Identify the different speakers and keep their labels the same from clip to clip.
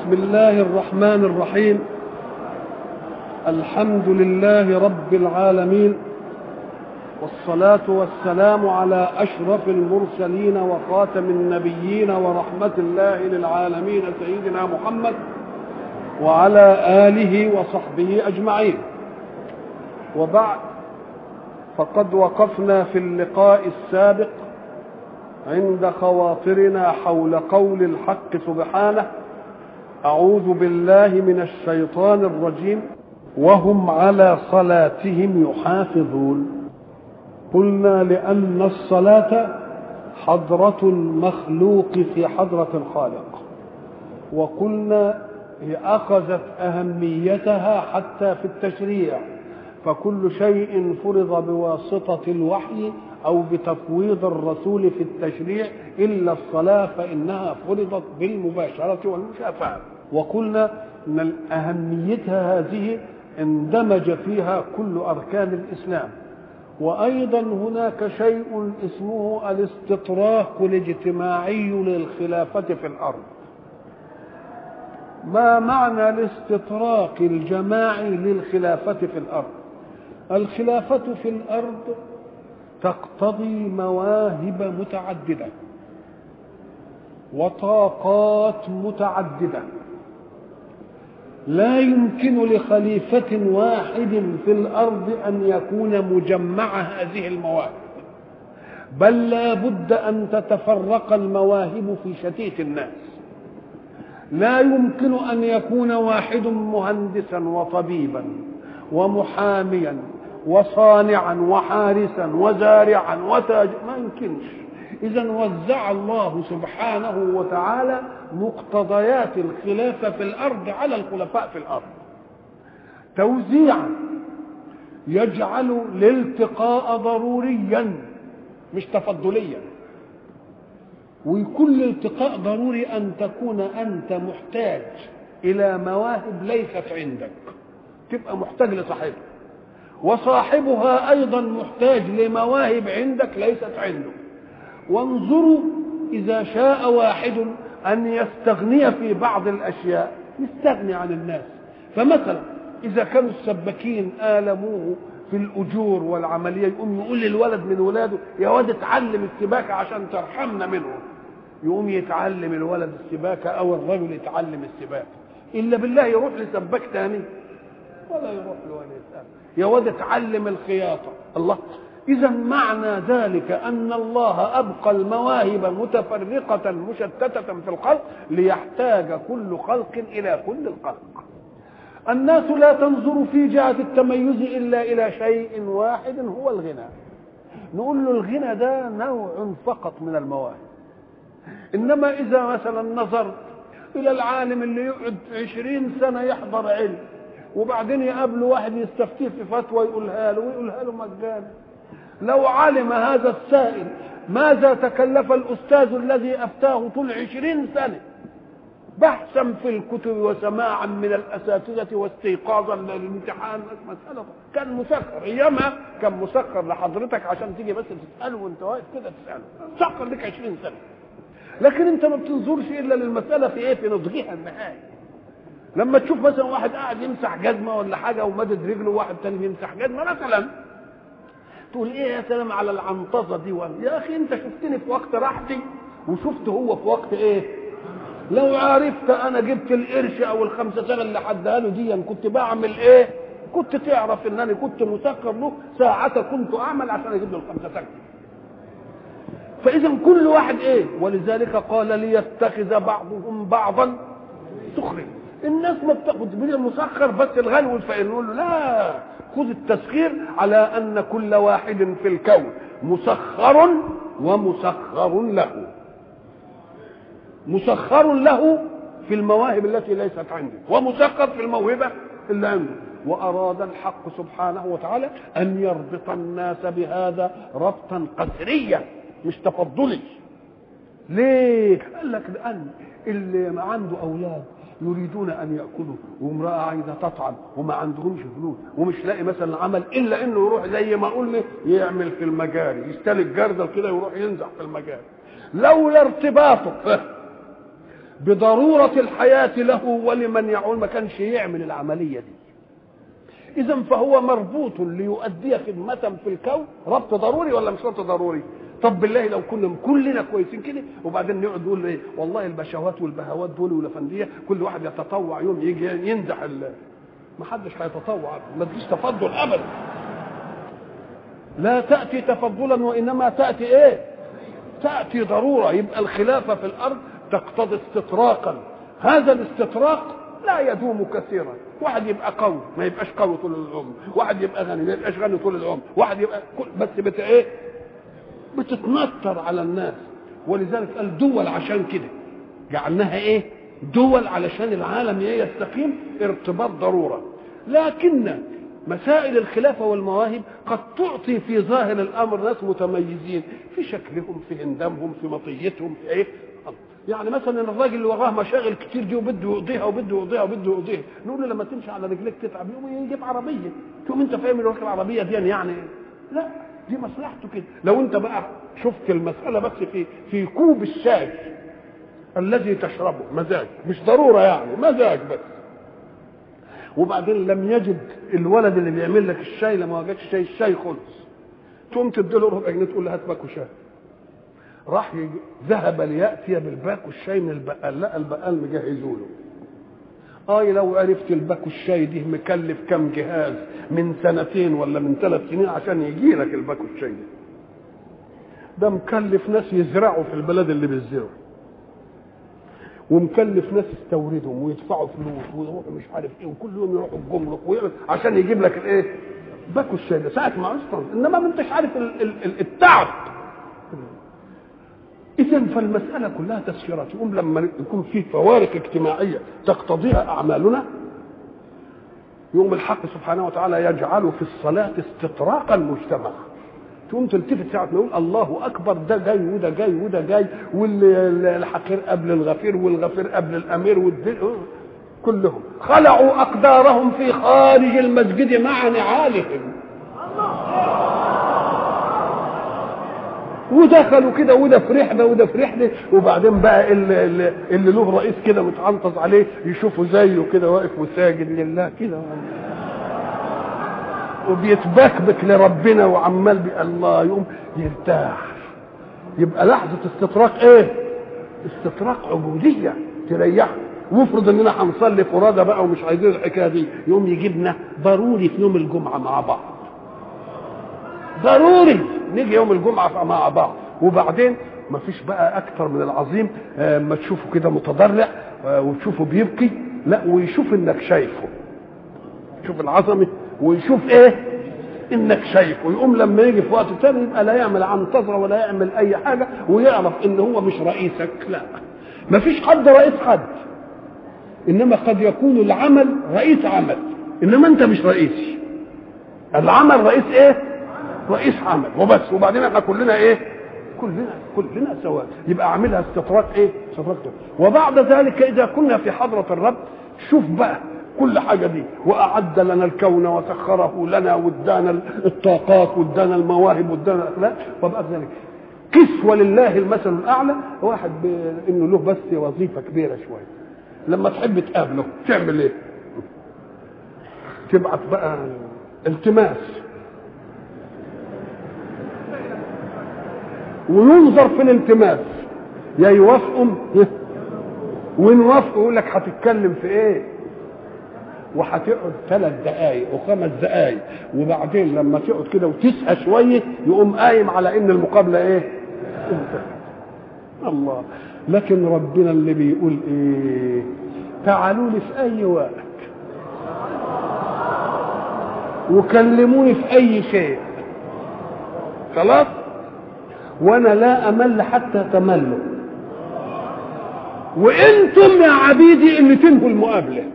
Speaker 1: بسم الله الرحمن الرحيم الحمد لله رب العالمين والصلاة والسلام على أشرف المرسلين وخاتم النبيين ورحمة الله للعالمين سيدنا محمد وعلى آله وصحبه أجمعين وبعد فقد وقفنا في اللقاء السابق عند خواطرنا حول قول الحق سبحانه أعوذ بالله من الشيطان الرجيم وهم على صلاتهم يحافظون قلنا لأن الصلاة حضرة المخلوق في حضرة الخالق وقلنا هي أخذت أهميتها حتى في التشريع فكل شيء فرض بواسطة الوحي أو بتفويض الرسول في التشريع إلا الصلاة فإنها فرضت بالمباشرة والمشافعة وقلنا أن أهميتها هذه اندمج فيها كل أركان الإسلام وأيضا هناك شيء اسمه الاستطراق الاجتماعي للخلافة في الأرض ما معنى الاستطراق الجماعي للخلافة في الأرض الخلافة في الأرض تقتضي مواهب متعددة وطاقات متعددة لا يمكن لخليفة واحد في الأرض أن يكون مجمع هذه المواهب بل لا بد أن تتفرق المواهب في شتيت الناس لا يمكن أن يكون واحد مهندسا وطبيبا ومحاميا وصانعا وحارسا وزارعا وتاج ما يمكنش اذا وزع الله سبحانه وتعالى مقتضيات الخلافه في الارض على الخلفاء في الارض توزيعا يجعل الالتقاء ضروريا مش تفضليا ويكون الالتقاء ضروري ان تكون انت محتاج الى مواهب ليست عندك تبقى محتاج لصاحبها وصاحبها ايضا محتاج لمواهب عندك ليست عنده وانظروا اذا شاء واحد ان يستغني في بعض الاشياء يستغني عن الناس فمثلا اذا كانوا السباكين الموه في الاجور والعمليه يقوم يقول للولد من ولاده يا واد اتعلم السباكه عشان ترحمنا منهم يقوم يتعلم الولد السباكه او الرجل يتعلم السباكه الا بالله يروح لسباك تاني ولا يروح له ولا يسأل يا واد اتعلم الخياطة الله إذا معنى ذلك أن الله أبقى المواهب متفرقة مشتتة في الخلق ليحتاج كل خلق إلى كل الخلق الناس لا تنظر في جهة التميز إلا إلى شيء واحد هو الغنى نقول له الغنى ده نوع فقط من المواهب إنما إذا مثلا نظرت إلى العالم اللي يقعد عشرين سنة يحضر علم وبعدين يقابله واحد يستفتيه في فتوى يقولها له ويقولها له مجانا لو علم هذا السائل ماذا تكلف الأستاذ الذي أفتاه طول عشرين سنة بحثا في الكتب وسماعا من الأساتذة واستيقاظا للامتحان مسألة كان مسخر أيامها كان مسخر لحضرتك عشان تيجي بس تسأله وأنت واقف كده تسأله مسخر لك عشرين سنة لكن أنت ما بتنظرش إلا للمسألة في إيه في نضجها النهائي لما تشوف مثلا واحد قاعد يمسح جزمه ولا حاجه ومدد رجله وواحد تاني بيمسح جزمه مثلا تقول ايه يا سلام على العنطزه دي ولا يا اخي انت شفتني في وقت راحتي وشفت هو في وقت ايه لو عرفت انا جبت القرش او الخمسه سنه اللي حدها له دي كنت بعمل ايه كنت تعرف ان انا كنت مسكر له ساعة كنت اعمل عشان اجيب له الخمسه سنه فاذا كل واحد ايه ولذلك قال ليتخذ بعضهم بعضا سخريا الناس ما بتاخد بيه المسخر بس الغني والفقير نقول له لا خذ التسخير على ان كل واحد في الكون مسخر ومسخر له مسخر له في المواهب التي ليست عنده ومسخر في الموهبه اللي عنده واراد الحق سبحانه وتعالى ان يربط الناس بهذا ربطا قسريا مش تفضلي ليه قال لك لان اللي عنده اولاد يريدون ان ياكلوا وامراه عايزه تطعم وما عندهمش فلوس ومش لاقي مثلا عمل الا انه يروح زي ما قلنا يعمل في المجاري يستلك جردل كده ويروح ينزح في المجاري لولا ارتباطه بضرورة الحياة له ولمن يعول ما كانش يعمل العملية دي إذا فهو مربوط ليؤدي خدمة في الكون ربط ضروري ولا مش ربط ضروري؟ طب بالله لو كنا كلنا كويسين كده وبعدين نقعد نقول ايه والله البشوات والبهوات دول والافنديه كل واحد يتطوع يوم يجي ينزح ما حدش هيتطوع ما تجيش تفضل ابدا لا تاتي تفضلا وانما تاتي ايه تاتي ضروره يبقى الخلافه في الارض تقتضي استطراقا هذا الاستطراق لا يدوم كثيرا واحد يبقى قوي ما يبقاش قوي طول العمر واحد يبقى غني ما يبقاش غني طول العمر واحد يبقى بس بت ايه بتتنطر على الناس ولذلك قال دول عشان كده جعلناها ايه دول علشان العالم ايه يستقيم ارتباط ضروره لكن مسائل الخلافة والمواهب قد تعطي في ظاهر الأمر ناس متميزين في شكلهم في هندامهم في مطيتهم في إيه يعني مثلا الراجل اللي وراه مشاغل كتير دي وبده يقضيها وبده يقضيها وبده يقضيها نقول له لما تمشي على رجليك تتعب يقوم يجيب عربيه تقوم انت فاهم اللي راكب العربيه دي يعني لا دي مصلحته كده لو انت بقى شفت المساله بس في في كوب الشاي الذي تشربه مزاج مش ضروره يعني مزاج بس وبعدين لم يجد الولد اللي بيعمل لك الشاي لما وجدش شاي الشاي خلص تقوم تديله ربع جنيه تقول له هات باكو شاي راح يجي ذهب لياتي بالباكو الشاي من البقال لا البقال مجهزه له اه لو عرفت الباكو الشاي دي مكلف كم جهاز من سنتين ولا من ثلاث سنين عشان يجي لك الباكو الشاي ده ده مكلف ناس يزرعوا في البلد اللي بيزرعوا ومكلف ناس يستوردهم ويدفعوا فلوس ويروحوا مش عارف ايه وكل يوم يروحوا الجمرك ويعمل عشان يجيب لك الايه؟ باكو الشاي ده ساعة ما اصلا انما ما انتش عارف ال ال التعب اذا فالمساله كلها تسخيرات يقوم لما يكون في فوارق اجتماعيه تقتضيها اعمالنا يقوم الحق سبحانه وتعالى يجعل في الصلاه استطراق المجتمع تقوم تلتفت ساعة ما يقول الله أكبر ده جاي وده جاي وده جاي والحقير قبل الغفير والغفير قبل الأمير والدين كلهم خلعوا أقدارهم في خارج المسجد مع نعالهم ودخلوا كده وده في رحله وده في رحله وبعدين بقى اللي, اللي, اللي له رئيس كده متعنطز عليه يشوفوا زيه كده واقف وساجد لله كده وبيتبكبك لربنا وعمال بي الله يقوم يرتاح يبقى لحظة استطراق ايه؟ استطراق عبودية تريح وافرض اننا هنصلي فرادى بقى ومش عايزين الحكايه دي يقوم يجيبنا ضروري في يوم الجمعه مع بعض ضروري نيجي يوم الجمعه مع بعض وبعدين ما فيش بقى اكتر من العظيم اما تشوفه كده متضرع وتشوفه بيبكي لا ويشوف انك شايفه شوف العظمه ويشوف ايه انك شايفه ويقوم لما يجي في وقت تاني يبقى لا يعمل عنطزه ولا يعمل اي حاجه ويعرف ان هو مش رئيسك لا ما فيش حد رئيس حد انما قد يكون العمل رئيس عمل انما انت مش رئيسي العمل رئيس ايه رئيس عمل وبس وبعدين احنا كلنا ايه كلنا كلنا سواء يبقى اعملها استطراق ايه استطراق وبعد ذلك اذا كنا في حضره الرب شوف بقى كل حاجه دي واعد لنا الكون وسخره لنا وادانا الطاقات وادانا المواهب وادانا الاخلاق وبعد ذلك قس ولله المثل الاعلى واحد انه له بس وظيفه كبيره شويه لما تحب تقابله تعمل ايه تبعت بقى التماس وينظر في الالتماس يا يوافقوا وان وافقوا يقول لك هتتكلم في ايه وهتقعد ثلاث دقايق وخمس دقايق وبعدين لما تقعد كده وتسهى شويه يقوم قايم على ان المقابله ايه؟ انت الله لكن ربنا اللي بيقول ايه؟ تعالوا لي في اي وقت وكلموني في اي شيء خلاص وانا لا امل حتى تملوا وانتم يا عبيدي اللي تنهوا المقابله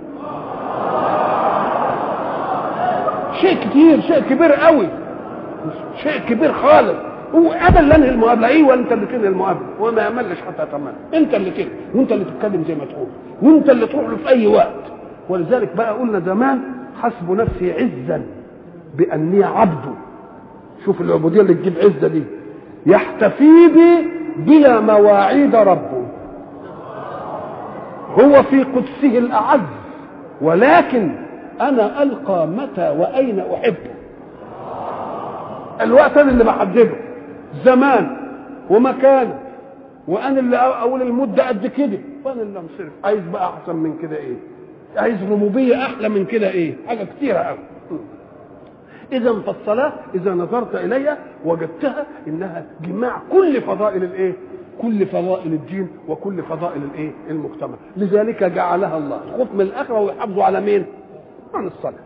Speaker 1: شيء كتير شيء كبير قوي شيء كبير خالص هو ابدا اللي انهي المقابله ايوه انت اللي تنهي المقابله هو ما يعملش حتى تمام انت اللي كده وانت اللي تتكلم زي ما تقول وانت اللي تروح له في اي وقت ولذلك بقى قلنا زمان حسب نفسي عزا باني عبده شوف العبوديه اللي تجيب عزه دي يحتفي بي بلا مواعيد ربه هو في قدسه الأعز ولكن أنا ألقى متى وأين أحبه الوقت أنا اللي بحدده زمان ومكان وأنا اللي أقول المدة قد كده وأنا اللي مصرف عايز بقى أحسن من كده إيه عايز ربوبية أحلى من كده إيه حاجة كتيرة أوي إذا فالصلاة إذا نظرت إليها وجدتها إنها جماع كل فضائل الإيه؟ كل فضائل الدين وكل فضائل الإيه؟ المجتمع، لذلك جعلها الله خوف من الآخرة ويحافظوا على مين؟ عن الصلاة.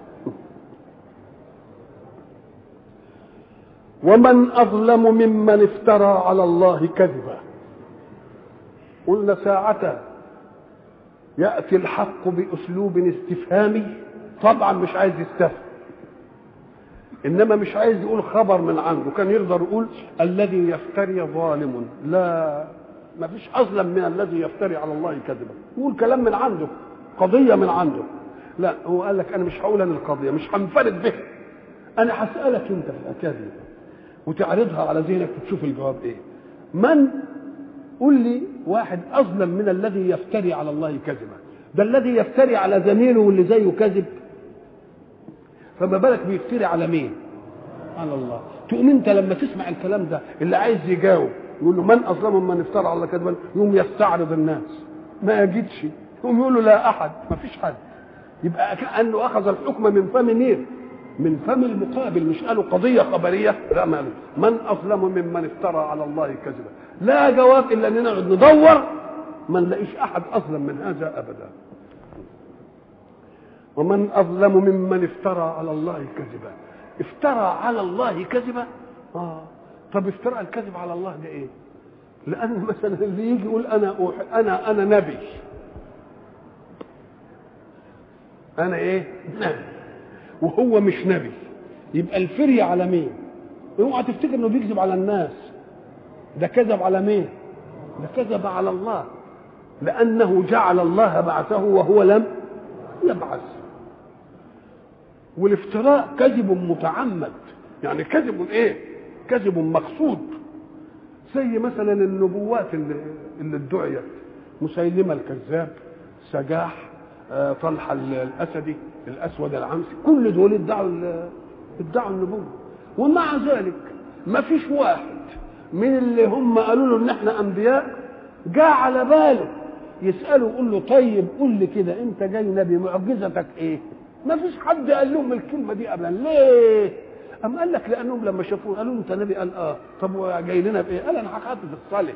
Speaker 1: ومن أظلم ممن افترى على الله كذبا. قلنا ساعة يأتي الحق بأسلوب استفهامي طبعا مش عايز يستفهم انما مش عايز يقول خبر من عنده كان يقدر يقول الذي يفتري ظالم لا ما فيش اظلم من الذي يفتري على الله كذبا يقول كلام من عنده قضيه من عنده لا هو قال لك انا مش هقول انا القضيه مش هنفرد بها انا هسالك انت في الحكايه دي وتعرضها على ذهنك وتشوف الجواب ايه من قل لي واحد اظلم من الذي يفتري على الله كذبا ده الذي يفتري على زميله واللي زيه كذب فما بالك بيفتري على مين على الله تقوم انت لما تسمع الكلام ده اللي عايز يجاوب يقول له من اظلم من افترى على الله كذبا يقوم يستعرض الناس ما يجدش يقوم يقول له لا احد ما فيش حد يبقى كانه اخذ الحكم من فم مين من فم المقابل مش قالوا قضيه خبريه لا ما من اظلم ممن افترى على الله كذبا لا جواب الا اننا نقعد ندور ما نلاقيش احد اظلم من هذا ابدا ومن اظلم ممن افترى على الله كذبا افترى على الله كذبا اه طب افترى الكذب على الله ده ايه لان مثلا اللي يجي يقول انا أوح... انا انا نبي انا ايه نبي وهو مش نبي يبقى الفري على مين اوعى تفتكر انه بيكذب على الناس ده كذب على مين ده كذب على الله لانه جعل الله بعثه وهو لم يبعث والافتراء كذب متعمد يعني كذب ايه كذب مقصود زي مثلا النبوات اللي, اللي ادعيت مسيلمة الكذاب سجاح آه، طلحة الأسدي الأسود العنسي كل دول ادعوا ادعوا النبوة ومع ذلك ما فيش واحد من اللي هم قالوا له ان احنا انبياء جاء على باله يسأله يقول له طيب قول لي كده انت جاي نبي معجزتك ايه ما فيش حد قال لهم الكلمه دي ابدا ليه أم قال لك لانهم لما شافوه قالوا انت نبي قال اه طب جاي لنا بايه قال انا هخاطب الصالح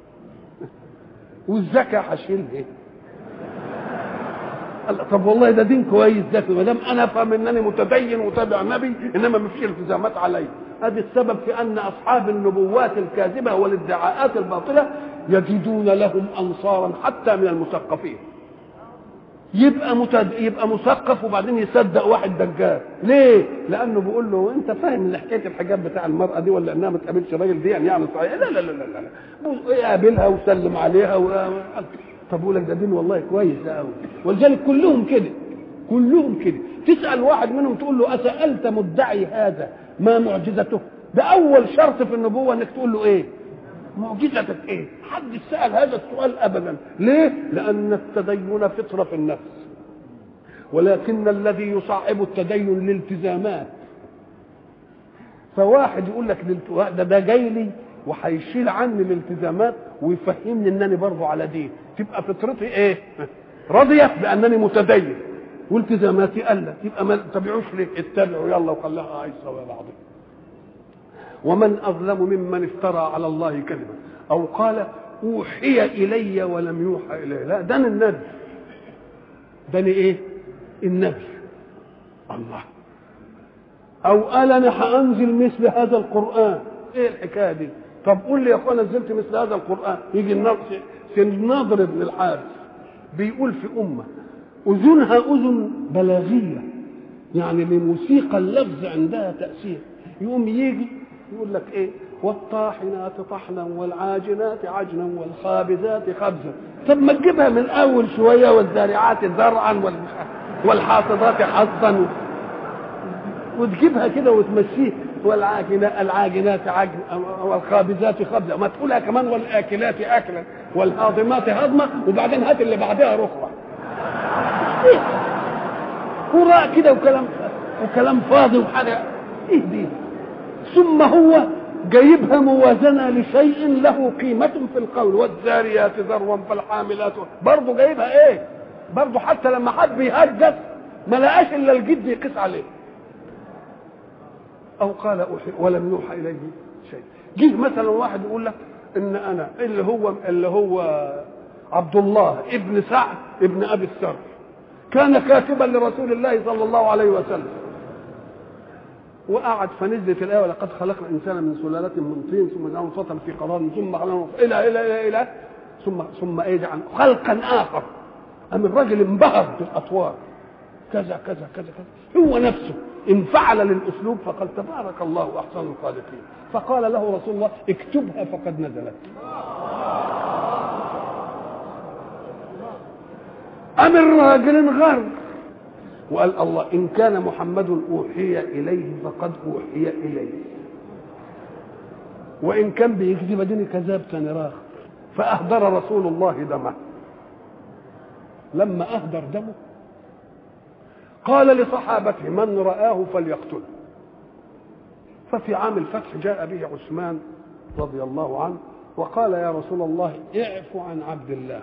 Speaker 1: والزكاه هشيل ايه قال طب والله ده دين كويس ده ما دام انا افهم انني متدين وتابع نبي انما ما فيش التزامات علي هذا السبب في ان اصحاب النبوات الكاذبه والادعاءات الباطله يجدون لهم انصارا حتى من المثقفين يبقى متد... يبقى مثقف وبعدين يصدق واحد دجال ليه لانه بيقول له انت فاهم ان حكايه الحجاب بتاع المراه دي ولا انها ما تقابلش الراجل دي يعني يعني صحيح لا لا لا لا لا يقابلها وسلم عليها و... طب بقول لك ده دين والله كويس ده قوي ولذلك كلهم كده كلهم كده تسال واحد منهم تقول له اسالت مدعي هذا ما معجزته ده اول شرط في النبوه انك تقول له ايه معجزتك ايه حد سأل هذا السؤال ابدا ليه لان التدين فطرة في النفس ولكن الذي يصعب التدين الالتزامات فواحد يقول لك ده ده جاي لي وهيشيل عني الالتزامات ويفهمني انني برضه على دين تبقى فطرتي ايه رضيت بانني متدين والتزاماتي قلت يبقى ما تتبعوش ليه اتبعوا يلا وخلاها عايشه ويا بعضها ومن اظلم ممن افترى على الله كذبا او قال اوحي الي ولم يوحى الي لا ده النبي ده ايه النبي الله او قال انا هانزل مثل هذا القران ايه الحكايه دي طب قول لي يا اخوان نزلت مثل هذا القران يجي الناظر بن الحارث بيقول في امه اذنها اذن بلاغيه يعني لموسيقى اللفظ عندها تاثير يقوم يجي يقول لك ايه والطاحنات طحنا والعاجنات عجنا والخابزات خبزا طب ما تجيبها من اول شويه والزارعات زرعا والحاصدات حصا وتجيبها كده وتمشيه والعاجنات العاجنات عجن والخابزات خبزة ما تقولها كمان والآكلات أكلا والهاضمات هضمة وبعدين هات اللي بعدها رخوة هراء كده وكلام وكلام فاضي وحاجة ايه دي ثم هو جايبها موازنة لشيء له قيمة في القول والذاريات ذروا فالحاملات برضه جايبها ايه برضه حتى لما حب يهجس ما لقاش الا الجد يقيس عليه او قال أوحي ولم يوحى اليه شيء جه مثلا واحد يقول لك ان انا اللي هو اللي هو عبد الله ابن سعد ابن ابي السر كان كاتبا لرسول الله صلى الله عليه وسلم وقعد فنزلت الايه ولقد خلقنا الانسان من سلاله من طين ثم جعلنا نطفه في قرار ثم خلقنا الى الى الى الى ثم ثم ايه جعل خلقا اخر أم الراجل انبهر بالاطوار كذا كذا كذا كذا هو نفسه انفعل للاسلوب فقال تبارك الله احسن الخالقين فقال له رسول الله اكتبها فقد نزلت أم الراجل انغر وقال الله إن كان محمد أوحي إليه فقد أوحي إليه وإن كان بيكذب دين كذاب تاني راخ فأهدر رسول الله دمه لما أهدر دمه قال لصحابته من رآه فليقتله ففي عام الفتح جاء به عثمان رضي الله عنه وقال يا رسول الله اعف عن عبد الله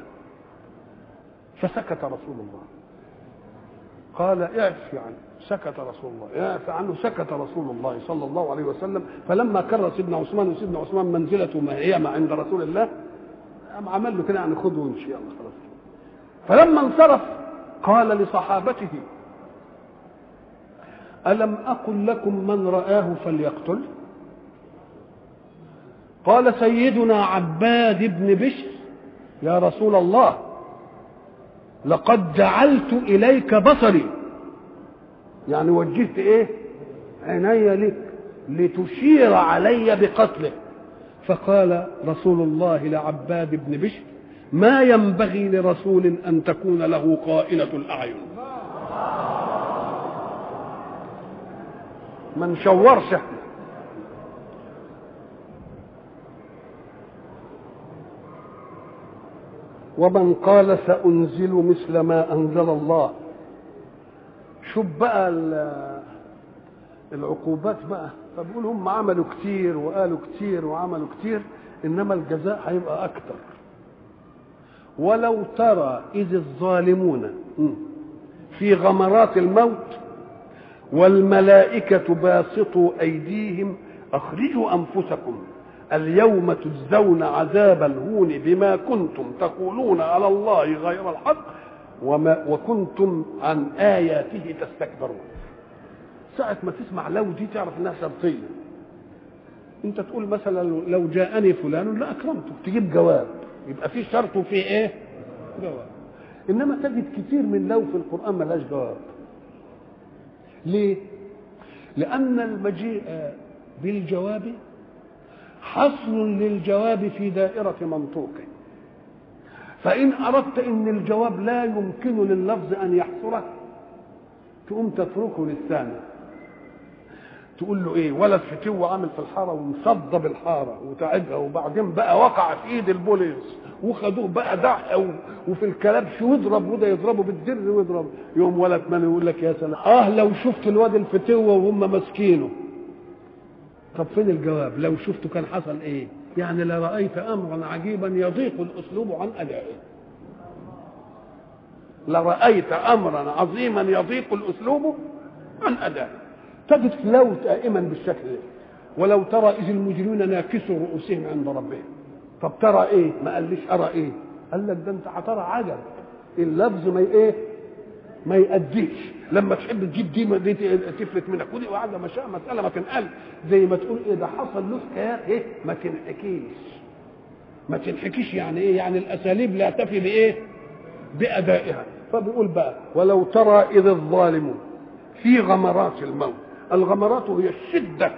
Speaker 1: فسكت رسول الله قال اعف عنه سكت رسول الله اعف عنه سكت رسول الله صلى الله عليه وسلم فلما كرر سيدنا عثمان وسيدنا عثمان منزلته ما هي ما عند رسول الله قام عمل له كده يعني خذ وامشي يلا خلاص فلما انصرف قال لصحابته ألم أقل لكم من رآه فليقتل قال سيدنا عباد بن بشر يا رسول الله لقد جعلت إليك بصري يعني وجهت إيه عيني لك لتشير علي بقتله فقال رسول الله لعباد بن بشر ما ينبغي لرسول أن تكون له قائلة الأعين ما نشورش احنا ومن قال سأنزل مثل ما أنزل الله شوف بقى العقوبات بقى فبيقول هم عملوا كتير وقالوا كتير وعملوا كتير إنما الجزاء هيبقى أكتر ولو ترى إذ الظالمون في غمرات الموت والملائكة باسطوا أيديهم أخرجوا أنفسكم اليوم تجزون عذاب الهون بما كنتم تقولون على الله غير الحق وما وكنتم عن آياته تستكبرون ساعة ما تسمع لو دي تعرف انها شرطية انت تقول مثلا لو جاءني فلان لا اكرمته تجيب جواب يبقى في شرط وفي ايه جواب انما تجد كتير من لو في القرآن ملاش جواب ليه لأن المجيء بالجواب حصر للجواب في دائرة منطوقه فإن أردت أن الجواب لا يمكن لللفظ أن يحصره تقوم تتركه للثاني تقول له ايه ولد فتو عامل في الحاره ومصدب الحاره وتعبها وبعدين بقى وقع في ايد البوليس وخدوه بقى دع وفي الكلبش ويضرب وده يضربه بالدر ويضرب يوم ولد من يقول لك يا سلام اه لو شفت الواد الفتوه وهم ماسكينه طب فين الجواب لو شفته كان حصل ايه يعني لرأيت امرا عجيبا يضيق الاسلوب عن ادائه لرأيت امرا عظيما يضيق الاسلوب عن ادائه تجد لو دائما بالشكل ده ولو ترى اذ المجرمون ناكسوا رؤوسهم عند ربهم طب ترى ايه ما قاليش ارى ايه قال لك ده انت هترى عجب اللفظ ما ايه ما يأديش لما تحب تجيب دي, دي تفلت منك ودي وقاعده مشاء مساله ما تنقل زي ما تقول ايه ده حصل له حكايات ايه ما تنحكيش ما تنحكيش يعني ايه يعني الاساليب لا تفي بايه بادائها فبيقول بقى ولو ترى اذ الظالمون في غمرات الموت الغمرات هي الشده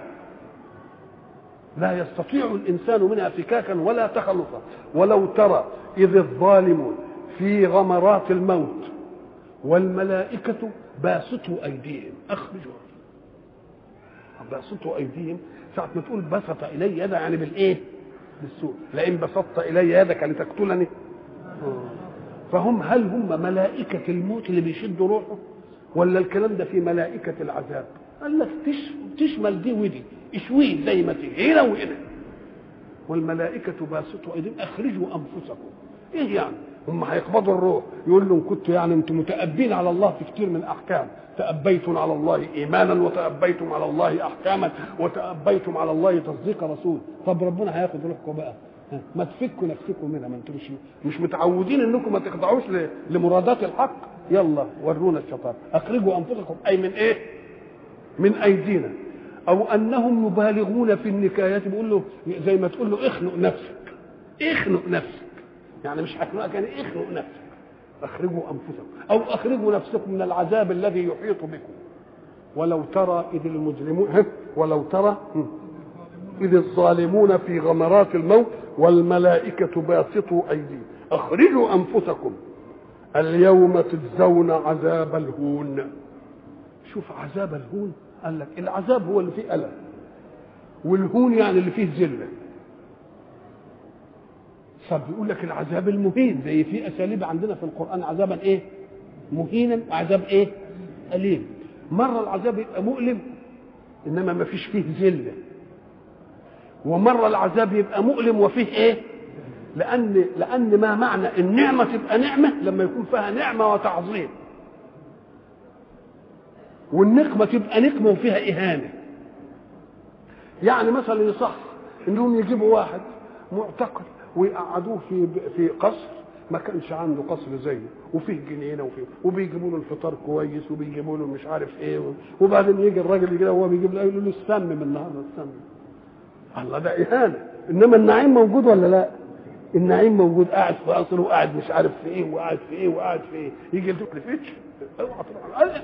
Speaker 1: لا يستطيع الانسان منها فكاكا ولا تخلصا ولو ترى اذ الظالمون في غمرات الموت والملائكة باسطوا أيديهم أخرجوا بسطوا ايديهم ساعة ما تقول بسط الي يدا يعني بالايه؟ بالسوء لئن بسطت الي يدك لتقتلني فهم هل هم ملائكة الموت اللي بيشدوا روحه ولا الكلام ده في ملائكة العذاب قال لك تش... تشمل دي ودي اشويه زي ما تيجي هنا وهنا والملائكة باسطوا ايديهم اخرجوا انفسكم ايه يعني هم هيقبضوا الروح يقول لهم كنتوا يعني انتم متأبين على الله في كتير من الاحكام تأبيتم على الله ايمانا وتأبيتم على الله احكاما وتأبيتم على الله تصديق رسول طب ربنا هياخد روحكم بقى ما تفكوا نفسكم منها ما انتم مش مش متعودين انكم ما تخضعوش لمرادات الحق يلا ورونا الشطار اخرجوا انفسكم اي من ايه من ايدينا او انهم يبالغون في النكايات بيقول له زي ما تقول له اخنق نفسك اخنق نفسك يعني مش هخنقك يعني اخنق نفسك اخرجوا انفسكم او اخرجوا نفسكم من العذاب الذي يحيط بكم ولو ترى اذ المجرمون ولو ترى اذ الظالمون في غمرات الموت والملائكه باسطوا ايديهم اخرجوا انفسكم اليوم تجزون عذاب الهون شوف عذاب الهون قال لك العذاب هو اللي فيه الم والهون يعني اللي فيه ذله طب بيقول لك العذاب المهين زي في اساليب عندنا في القران عذابا ايه مهينا وعذاب ايه اليم مره العذاب يبقى مؤلم انما ما فيش فيه ذله ومره العذاب يبقى مؤلم وفيه ايه لان لان ما معنى النعمه تبقى نعمه لما يكون فيها نعمه وتعظيم والنقمه تبقى نقمه وفيها اهانه يعني مثلا يصح انهم يجيبوا واحد معتقل ويقعدوه في في قصر ما كانش عنده قصر زيه وفيه جنينه وفيه وبيجيبوا له الفطار كويس وبيجيبوا له مش عارف ايه وبعدين يجي الراجل كده وهو بيجيب له يقول له السم من النهارده السم الله ده اهانه انما النعيم موجود ولا لا؟ النعيم موجود قاعد في قصر وقاعد مش عارف في ايه وقاعد في ايه وقاعد في ايه يجي يدوك لفتش اوعى تروح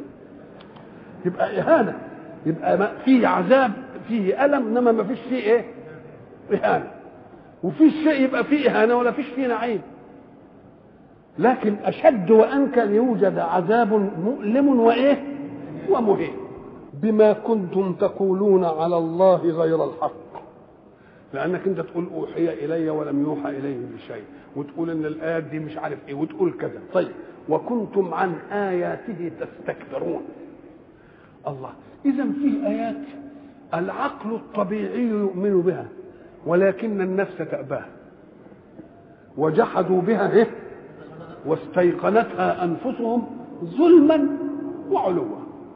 Speaker 1: يبقى اهانه يبقى فيه عذاب فيه الم انما ما فيش فيه ايه؟ اهانه وفي شيء يبقى فيه اهانه ولا فيش فيه نعيم لكن اشد وانكى ان يوجد عذاب مؤلم وايه ومهين بما كنتم تقولون على الله غير الحق لانك انت تقول اوحي الي ولم يوحى اليه بشيء وتقول ان الايات دي مش عارف ايه وتقول كذا طيب وكنتم عن اياته تستكبرون الله اذا في ايات العقل الطبيعي يؤمن بها ولكن النفس تأباه وجحدوا بها إيه؟ واستيقنتها أنفسهم ظلما وعلوا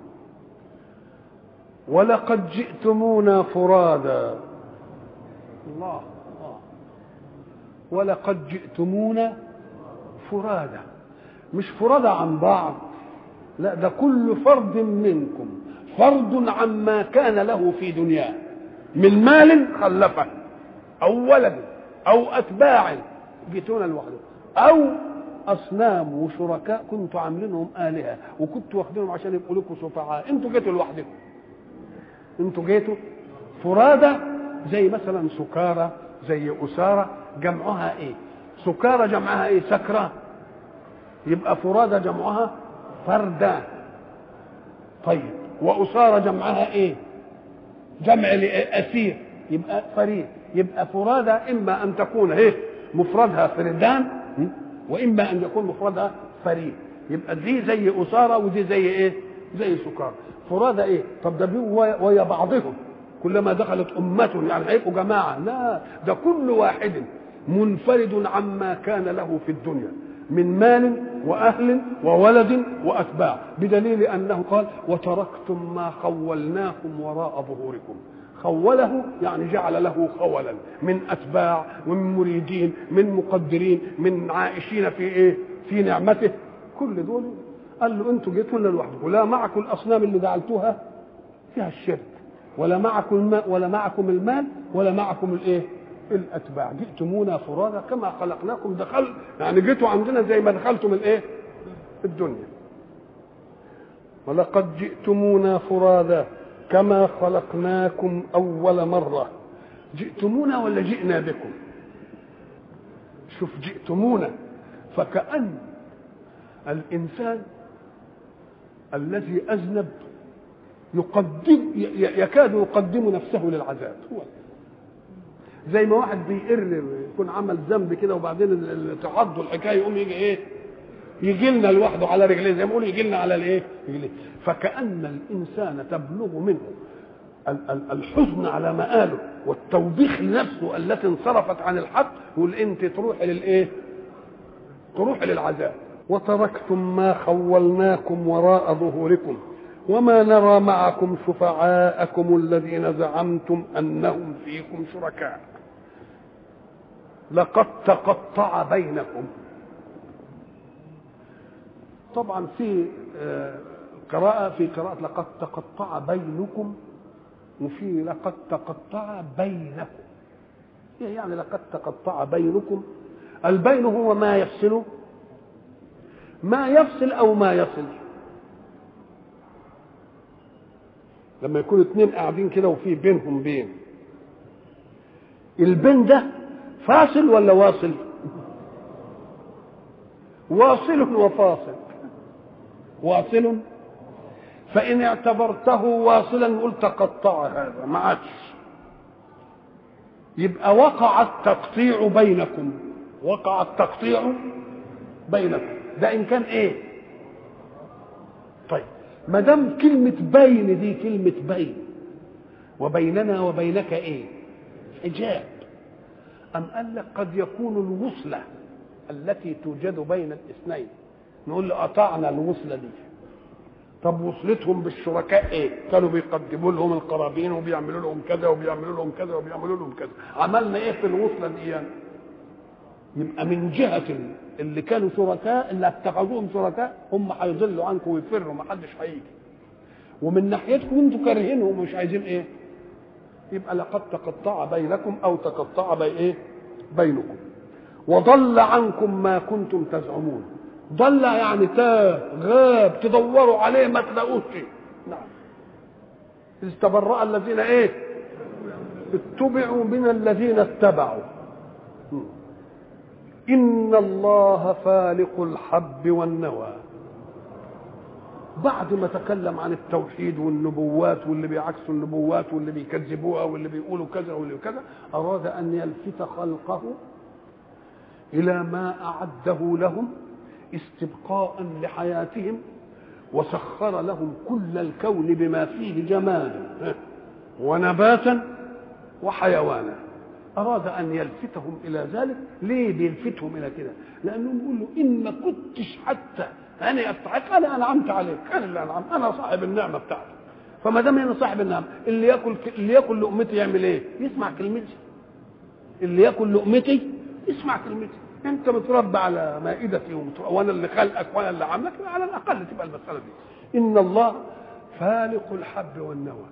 Speaker 1: ولقد جئتمونا فرادا الله الله ولقد جئتمونا فرادا مش فرادا عن بعض لا ده كل فرد منكم فرد عما كان له في دنياه من مال خلفه او ولد او اتباع جيتونا لوحده او اصنام وشركاء كنتوا عاملينهم الهه وكنتوا واخدينهم عشان يبقوا لكم شفعاء انتوا جيتوا لوحدكم انتوا جيتوا فرادى زي مثلا سكارى زي اسارى جمعها ايه سكارى جمعها ايه سكران يبقى فرادى جمعها فردا طيب واسارى جمعها ايه جمع اسير يبقى فريد يبقى فرادى اما ان تكون ايه مفردها فردان واما ان يكون مفردها فريد يبقى دي زي اساره ودي زي ايه زي سكار فرادى ايه طب ده ويا بعضهم كلما دخلت امه يعني هيبقوا جماعه لا ده كل واحد منفرد عما كان له في الدنيا من مال واهل وولد واتباع بدليل انه قال وتركتم ما خولناكم وراء ظهوركم خوله يعني جعل له خولا من اتباع ومن مريدين من مقدرين من عائشين في ايه في نعمته كل دول قال له انتوا جيتوا لنا لوحدكم لا معكم الاصنام اللي جعلتوها فيها الشرك ولا معكم الماء ولا معكم المال ولا معكم الايه الاتباع جئتمونا فرادا كما خلقناكم دخل يعني جيتوا عندنا زي ما دخلتم الايه الدنيا ولقد جئتمونا فرادا كما خلقناكم اول مره جئتمونا ولا جئنا بكم شوف جئتمونا فكأن الإنسان الذي أذنب يقدم ي- يكاد يقدم نفسه للعذاب هو زي ما واحد بيقر يكون عمل ذنب كده وبعدين ال- ال- تعضه الحكايه يقوم يجي ايه يجي لنا لوحده على رجليه زي ما يقولوا يجي لنا على الايه رجليه فكأن الإنسان تبلغ منه ال- ال- الحزن على مآله والتوبيخ لنفسه التي انصرفت عن الحق يقول انت تروحي للايه تروحي للعذاب وتركتم ما خولناكم وراء ظهوركم وما نرى معكم شفعاءكم الذين زعمتم انهم فيكم شركاء لقد تقطع بينكم طبعا في آه، قراءة في قراءة لقد تقطع بينكم وفي لقد تقطع بينكم إيه يعني لقد تقطع بينكم البين هو ما يفصل ما يفصل او ما يصل لما يكون اتنين قاعدين كده وفي بينهم بين البين ده فاصل ولا واصل واصل وفاصل واصل فإن اعتبرته واصلا نقول تقطع هذا ما عادش يبقى وقع التقطيع بينكم وقع التقطيع بينكم ده إن كان إيه طيب ما دام كلمة بين دي كلمة بين وبيننا وبينك إيه حجاب أم قال لك قد يكون الوصلة التي توجد بين الاثنين نقول له قطعنا الوصلة دي طب وصلتهم بالشركاء ايه؟ كانوا بيقدموا لهم القرابين وبيعملوا لهم كذا وبيعملوا لهم كذا وبيعملوا لهم كذا، عملنا ايه في الوصله دي يعني؟ يبقى من جهه اللي كانوا شركاء اللي اتخذوهم شركاء هم هيضلوا عنكم ويفروا ما حدش هيجي. ومن ناحيتكم انتوا كارهينهم ومش عايزين ايه؟ يبقى لقد تقطع بينكم او تقطع بين ايه؟ بينكم. وضل عنكم ما كنتم تزعمون. ضل يعني تاه غاب تدوروا عليه ما تلاقوش نعم إذ تبرأ الذين ايه اتبعوا من الذين اتبعوا إن الله فالق الحب والنوى بعد ما تكلم عن التوحيد والنبوات واللي بيعكسوا النبوات واللي بيكذبوها واللي بيقولوا كذا واللي كذا أراد أن يلفت خلقه إلى ما أعده لهم استبقاء لحياتهم وسخر لهم كل الكون بما فيه جمالا ونباتا وحيوانا أراد أن يلفتهم إلى ذلك ليه بيلفتهم إلى كده لأنه بيقول له إن ما كنتش حتى أنا أستحق أنا أنعمت عليك أنا اللي أنعمت أنا صاحب النعمة بتاعتك فما دام أنا صاحب النعمة اللي ياكل اللي ياكل لقمتي يعمل إيه؟ يسمع كلمتي اللي ياكل لقمتي يسمع كلمتي انت متربى على مائدتي ومتربى وانا اللي خلقك وانا اللي عاملك على الاقل تبقى المساله دي ان الله فالق الحب والنوى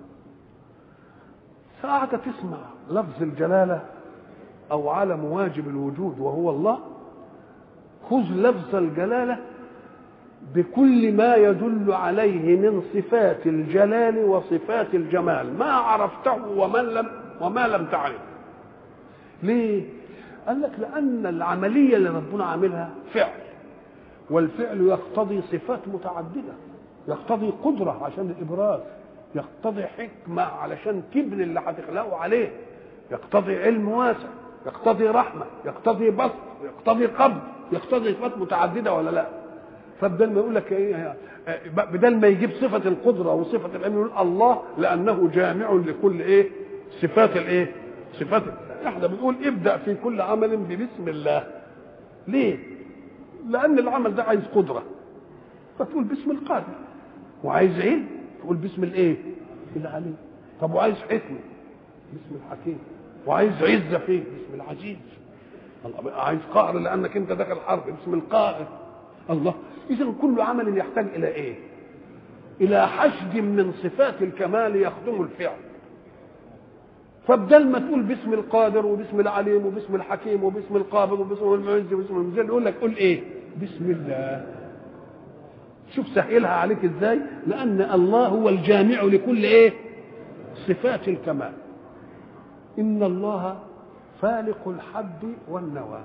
Speaker 1: ساعة تسمع لفظ الجلالة أو علم واجب الوجود وهو الله خذ لفظ الجلالة بكل ما يدل عليه من صفات الجلال وصفات الجمال ما عرفته ومن لم وما لم تعرف ليه؟ قال لك لأن العملية اللي ربنا عاملها فعل والفعل يقتضي صفات متعددة يقتضي قدرة عشان الإبراز يقتضي حكمة علشان تبني اللي هتخلقه عليه يقتضي علم واسع يقتضي رحمة يقتضي بسط يقتضي قبض يقتضي صفات متعددة ولا لا فبدل ما يقول لك ايه بدل ما يجيب صفة القدرة وصفة العلم يقول الله لأنه جامع لكل ايه صفات الايه صفات احنا بنقول ابدا في كل عمل ببسم الله ليه لان العمل ده عايز قدره فتقول باسم القادر وعايز علم تقول باسم الايه العليم طب وعايز حكمه باسم الحكيم وعايز عزه فيه باسم العزيز الله عايز قهر لانك انت داخل حرب باسم القاهر الله اذا كل عمل يحتاج الى ايه الى حشد من صفات الكمال يخدم الفعل فبدل ما تقول باسم القادر وباسم العليم وباسم الحكيم وباسم القابض وباسم المعز وباسم المذل يقول لك قول ايه بسم الله شوف سهلها عليك ازاي لان الله هو الجامع لكل ايه صفات الكمال ان الله فالق الحب والنوى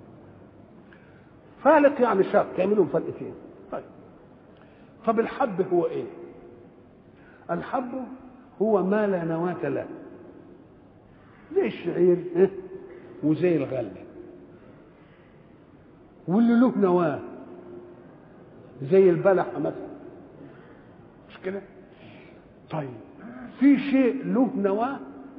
Speaker 1: فالق يعني شاق يعملهم فلقتين طيب طب الحب هو ايه الحب هو ما لا نواة له زي الشعير إيه؟ وزي الغلة واللي له نواة زي البلح مثلا مش كده طيب في شيء له نواة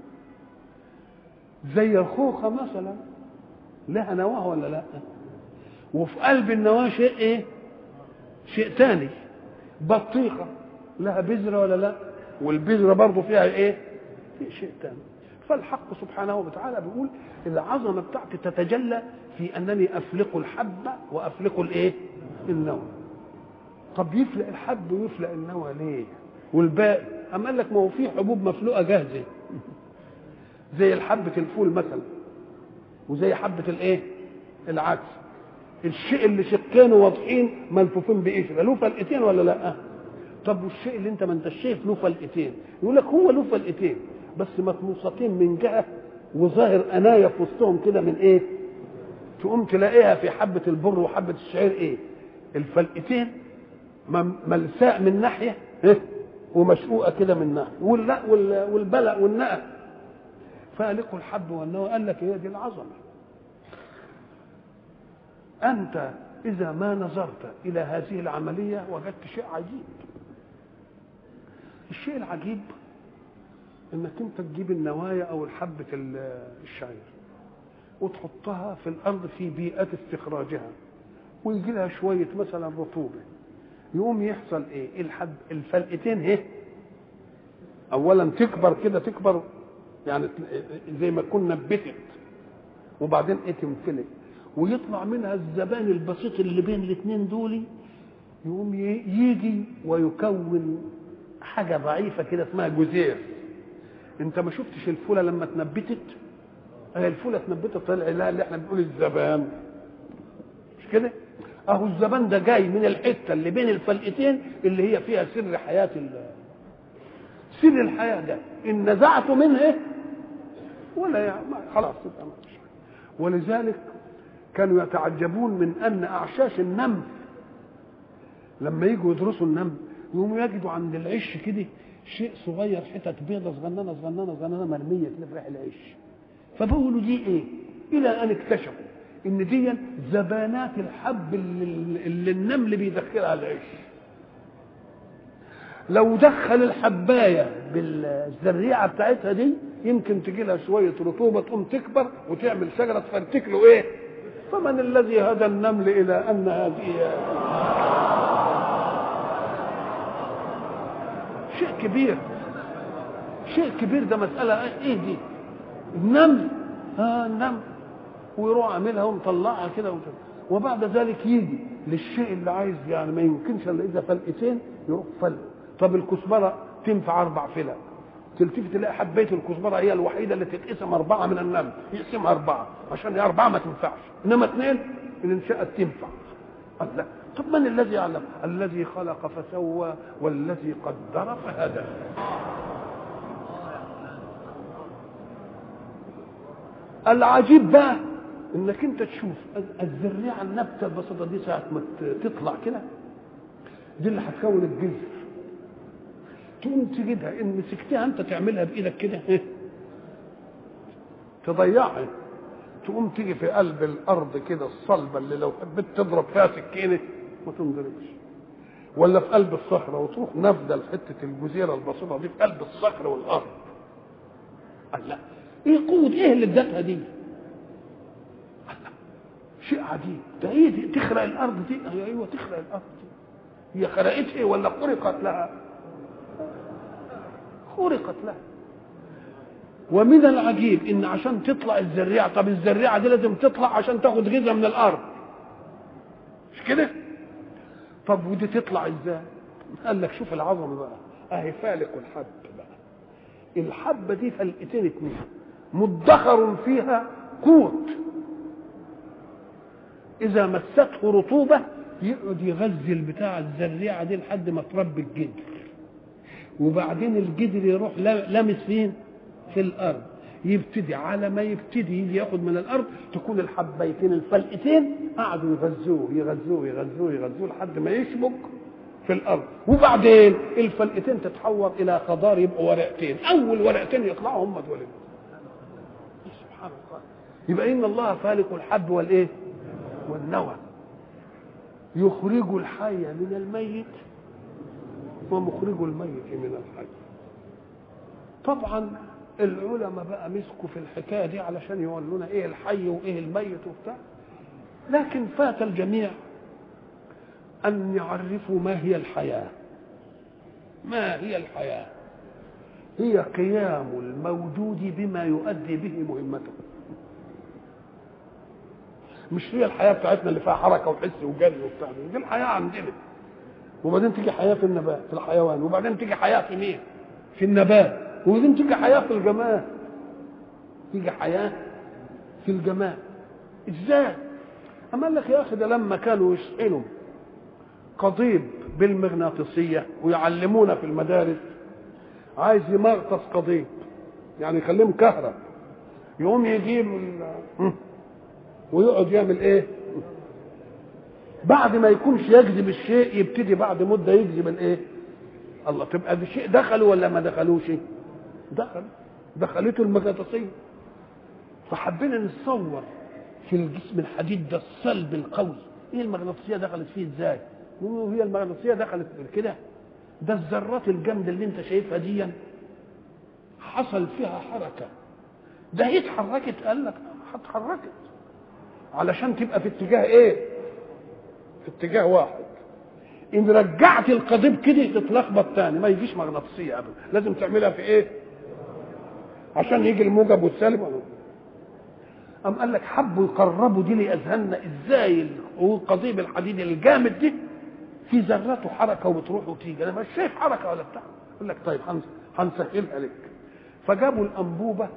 Speaker 1: زي الخوخة مثلا لها نواة ولا لا وفي قلب النواة شيء ايه شيء تاني بطيخة لها بذرة ولا لا والبذرة برضه فيها ايه في شيء تاني فالحق سبحانه وتعالى بيقول العظمة بتاعتي تتجلى في أنني أفلق الحبة وأفلق الإيه؟ النوى. طب يفلق الحب ويفلق النوى ليه؟ والباقي أما قال لك ما هو في حبوب مفلوقة جاهزة زي الحبة الفول مثلا وزي حبة الإيه؟ العدس الشيء اللي شقين واضحين ملفوفين بقشره له فلقتين ولا لا؟ طب والشيء اللي انت ما انت شايف له فلقتين يقول لك هو له فلقتين بس مطموستين من جهه وظاهر انايا في وسطهم كده من ايه؟ تقوم تلاقيها في حبه البر وحبه الشعير ايه؟ الفلقتين ملساء من ناحيه إيه؟ ومشقوقه كده من ناحيه واللا والبلع والنقى فالقوا الحب والنوى قال لك هي دي العظمه انت اذا ما نظرت الى هذه العمليه وجدت شيء عجيب الشيء العجيب انك انت تجيب النوايا او حبه الشعير وتحطها في الارض في بيئه استخراجها ويجي لها شويه مثلا رطوبه يقوم يحصل ايه الحب الفلقتين ايه اولا تكبر كده تكبر يعني زي ما تكون نبتت وبعدين ايه تنفلق ويطلع منها الزبان البسيط اللي بين الاثنين دول يقوم يجي ويكون حاجه ضعيفه كده اسمها جزير انت ما شفتش الفوله لما اتنبتت هي الفوله اتنبتت طلع لها اللي احنا بنقول الزبان مش كده اهو الزبان ده جاي من الحته اللي بين الفلقتين اللي هي فيها سر حياه سر الحياه ده ان نزعته منه ولا يعني خلاص تبقى ولذلك كانوا يتعجبون من ان اعشاش النمل لما يجوا يدرسوا النمل يقوموا يجدوا عند العش كده شيء صغير حتت بيضة صغننة صغننة صغننة مرمية كده في ريح العش فبقولوا دي ايه الى ان اكتشفوا ان دي زبانات الحب اللي, اللي النمل بيدخلها العش لو دخل الحبايه بالزريعه بتاعتها دي يمكن تجي لها شويه رطوبه تقوم تكبر وتعمل شجره تفرتك له ايه؟ فمن الذي هدى النمل الى ان هذه شيء كبير شيء كبير ده مسألة ايه دي النمل ها النمل ويروح عاملها ومطلعها كده وبعد ذلك يجي للشيء اللي عايز يعني ما يمكنش الا اذا فلقتين يروح فلق طب الكزبره تنفع اربع فلق تلتفت تلاقي حبايه الكزبره هي الوحيده اللي تتقسم اربعه من النمل يقسمها اربعه عشان هي اربعه ما تنفعش انما اثنين ان انشات تنفع قال لا طب من الذي يعلم الذي خلق فسوى والذي قدر فهدى العجيب بقى انك انت تشوف الزريعه النبته البسيطه دي ساعه ما تطلع كده دي اللي هتكون الجذر تقوم تجدها ان مسكتها انت تعملها بايدك كده تضيعها تقوم تيجي في قلب الارض كده الصلبه اللي لو حبيت تضرب فيها سكينه ما تنضربش ولا في قلب الصخره وتروح نافذه لحته الجزيره البسيطه دي في قلب الصخر والارض قال لا ايه قوه ايه اللي ادتها دي قال لا شيء عجيب ده ايه دي تخرق الارض دي ايوه تخرق الارض دي هي خرقت ايه ولا خرقت لها خرقت لها ومن العجيب ان عشان تطلع الزريعه طب الزريعه دي لازم تطلع عشان تاخد غذاء من الارض مش كده طب ودي تطلع ازاي قال لك شوف العظمه بقى اهي فالق الحب بقى الحبه دي فلقتين اتنين مدخر فيها قوت اذا مسته رطوبه يقعد يغذي البتاع الزريعه دي لحد ما تربي الجدر وبعدين الجدر يروح لامس فين في الارض يبتدي على ما يبتدي يجي ياخد من الارض تكون الحبيتين الفلقتين قعدوا يغذوه يغذوه يغذوه يغذوه لحد ما يشبك في الارض وبعدين الفلقتين تتحور الى خضار يبقوا ورقتين اول ورقتين يطلعوا هم دول سبحان الله يبقى ان الله فالق الحب والايه والنوى يخرج الحي من الميت ومخرج الميت من الحي طبعا العلماء بقى مسكوا في الحكايه دي علشان يقولوا ايه الحي وايه الميت وبتاع لكن فات الجميع ان يعرفوا ما هي الحياه ما هي الحياه هي قيام الموجود بما يؤدي به مهمته مش هي الحياه بتاعتنا اللي فيها حركه وحس وجري وبتاع دي الحياه عندنا وبعدين تيجي حياه في النبات في الحيوان وبعدين تيجي حياه في مين في النبات وبعدين تيجي حياه في الجماد تيجي حياه في الجماد ازاي اما قال لك يا اخي ده لما كانوا يشحنوا قضيب بالمغناطيسيه ويعلمونا في المدارس عايز يمغطس قضيب يعني يخليه مكهرب يقوم يجيب ويقعد يعمل ايه بعد ما يكونش يجذب الشيء يبتدي بعد مده يجذب الايه الله تبقى ده شيء دخلوا ولا ما دخلوش دخل دخلته المغناطيسيه فحبينا نتصور في الجسم الحديد ده الصلب القوي ايه المغناطيسيه دخلت فيه ازاي هي المغناطيسيه دخلت كده ده الذرات الجامده اللي انت شايفها دي حصل فيها حركه ده هي اتحركت قال لك اتحركت علشان تبقى في اتجاه ايه في اتجاه واحد ان رجعت القضيب كده تتلخبط تاني ما يجيش مغناطيسيه ابدا لازم تعملها في ايه عشان يجي الموجب والسالب أم قال لك حبوا يقربوا دي لاذهاننا ازاي القضيب الحديد الجامد دي في ذراته حركه وبتروح وتيجي انا مش شايف حركه ولا بتاع يقول لك طيب هنسهلها لك فجابوا الانبوبه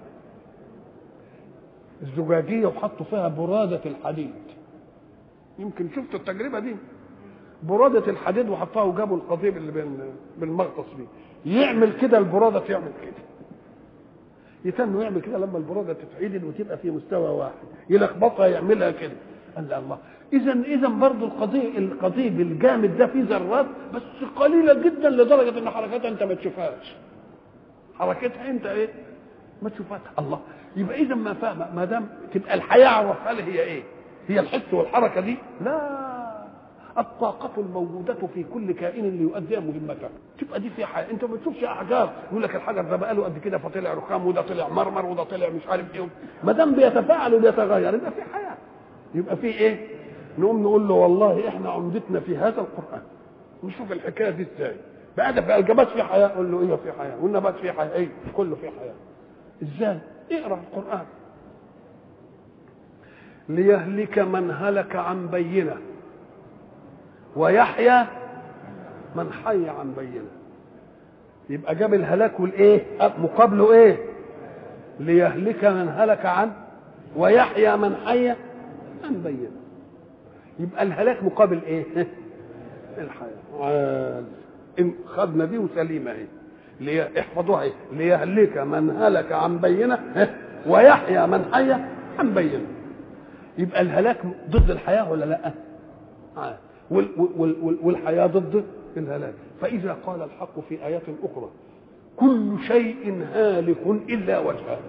Speaker 1: الزجاجيه وحطوا فيها براده الحديد يمكن شفتوا التجربه دي برادة الحديد وحطها وجابوا القضيب اللي بالمغطس بيه يعمل كده البرادة تعمل كده يتنوا يعمل كده لما البرادة تتعدل وتبقى في مستوى واحد يلخبطها يعملها كده قال الله اذا اذا برضه القضيب القضيب الجامد ده فيه ذرات بس قليله جدا لدرجه ان حركتها انت ما تشوفهاش حركتها انت ايه ما تشوفهاش الله يبقى اذا ما فاهمه ما دام تبقى الحياه عرفها لي هي ايه هي الحس والحركه دي لا الطاقة الموجودة في كل كائن ليؤدي مهمته تبقى دي في حياة انت ما بتشوفش احجار يقول لك الحجر ده بقى له قد كده فطلع رخام وده طلع مرمر وده طلع مش عارف ايه ما دام بيتفاعل وبيتغير يبقى في حياة يبقى في ايه نقوم نقول له والله احنا عمدتنا في هذا القرآن نشوف الحكاية دي ازاي بقى ده بقى الجبات في حياة قول له ايه في حياة والنبات في حياة ايه كله في حياة ازاي اقرا القرآن ليهلك من هلك عن بينه ويحيى من حي عن بينه يبقى جاب الهلاك والايه مقابله ايه ليهلك من هلك عن ويحيى من حي عن بينه يبقى الهلاك مقابل ايه الحياه ان خدنا دي وسليمه اهي لي... احفظوها ايه ليهلك من هلك عن بينه ويحيى من حي عن بينه يبقى الهلاك ضد الحياه ولا لا آه. والحياة ضد الهلاك فإذا قال الحق في آيات أخرى كل شيء هالك إلا وجهه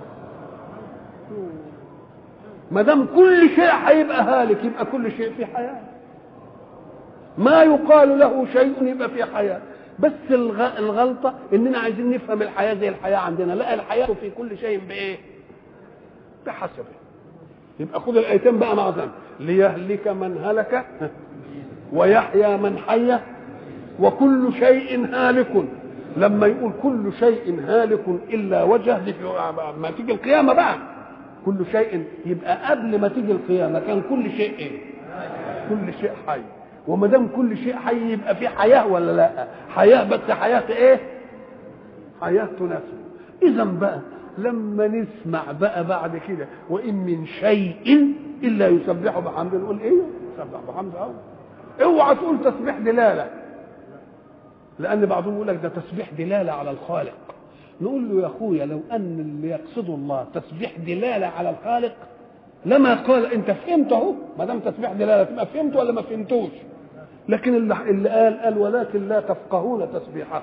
Speaker 1: ما دام كل شيء هيبقى هالك يبقى كل شيء في حياة ما يقال له شيء يبقى في حياة بس الغلطة إننا عايزين نفهم الحياة زي الحياة عندنا لا الحياة في كل شيء بإيه بحسبه يبقى خد الآيتين بقى مع ذلك ليهلك من هلك ويحيى من حي وكل شيء هالك لما يقول كل شيء هالك الا وجهه دي ما تيجي القيامه بقى كل شيء يبقى قبل ما تيجي القيامه كان كل شيء ايه؟ كل شيء حي وما دام كل شيء حي يبقى في حياه ولا لا؟ حياه بس حياه ايه؟ حياه تناسب اذا بقى لما نسمع بقى بعد كده وان من شيء الا يسبح بحمده نقول ايه؟ يسبح بحمده أوه. اوعى تقول تسبيح دلاله لان بعضهم يقول لك ده تسبيح دلاله على الخالق نقول له يا اخويا لو ان اللي يقصده الله تسبيح دلاله على الخالق لما قال انت فهمت اهو ما دام تسبيح دلاله تبقى فهمت ولا ما فهمتوش لكن اللي, اللي قال قال ولكن لا تفقهون تسبيحه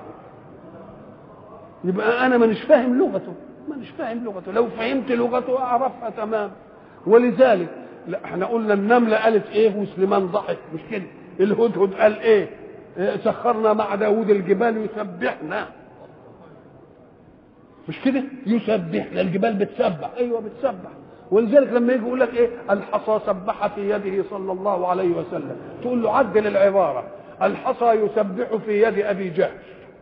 Speaker 1: يبقى انا مانيش فاهم لغته مانيش فاهم لغته لو فهمت لغته اعرفها تمام ولذلك لا احنا قلنا النملة قالت ايه وسليمان ضحك مش كده الهدهد قال ايه إيه، سخرنا مع داود الجبال يسبحنا مش كده يسبحنا الجبال بتسبح ايوه بتسبح ولذلك لما يجي يقول لك ايه الحصى سبح في يده صلى الله عليه وسلم تقول له عدل العباره الحصى يسبح في يد ابي جهل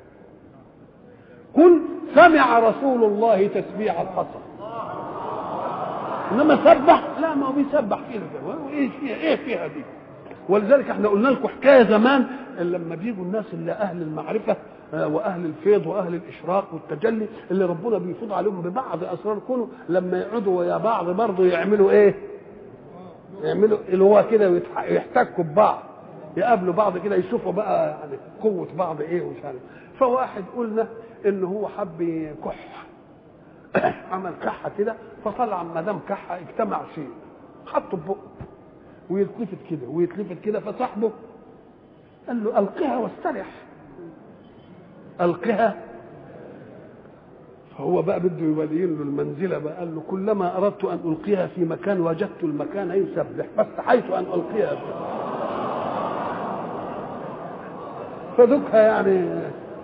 Speaker 1: قل سمع رسول الله تسبيح الحصى انما سبح لا ما هو بيسبح كده ايه فيها ايه فيها دي ولذلك احنا قلنا لكم حكايه زمان لما بيجوا الناس اللي اهل المعرفه آه، واهل الفيض واهل الاشراق والتجلي اللي ربنا بيفوض عليهم ببعض اسرار كونه لما يقعدوا ويا بعض برضه يعملوا ايه؟ يعملوا اللي هو كده ويتح- يحتكوا ببعض يقابلوا بعض كده يشوفوا بقى يعني قوه بعض ايه ومش عارف فواحد قلنا ان هو حب يكح عمل كحه كده فطلع ما دام كحه اجتمع شيء حطه في بقه ويتلفت كده ويتلفت كده فصاحبه قال له القها واسترح القها فهو بقى بده يبين له المنزله بقى قال له كلما اردت ان القيها في مكان وجدت المكان يسبح فاستحيت ان القيها فيه فذكها يعني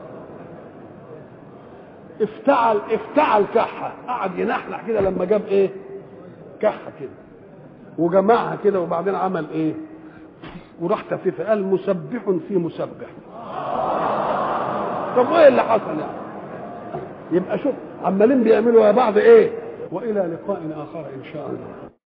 Speaker 1: افتعل افتعل كحه قعد ينحنح كده لما جاب ايه كحه كده وجمعها كده وبعدين عمل ايه وراح تفيفه قال مسبح في مسبح طب وايه اللي حصل يعني يبقى شوف عمالين بيعملوا يا بعض ايه والى لقاء اخر ان شاء الله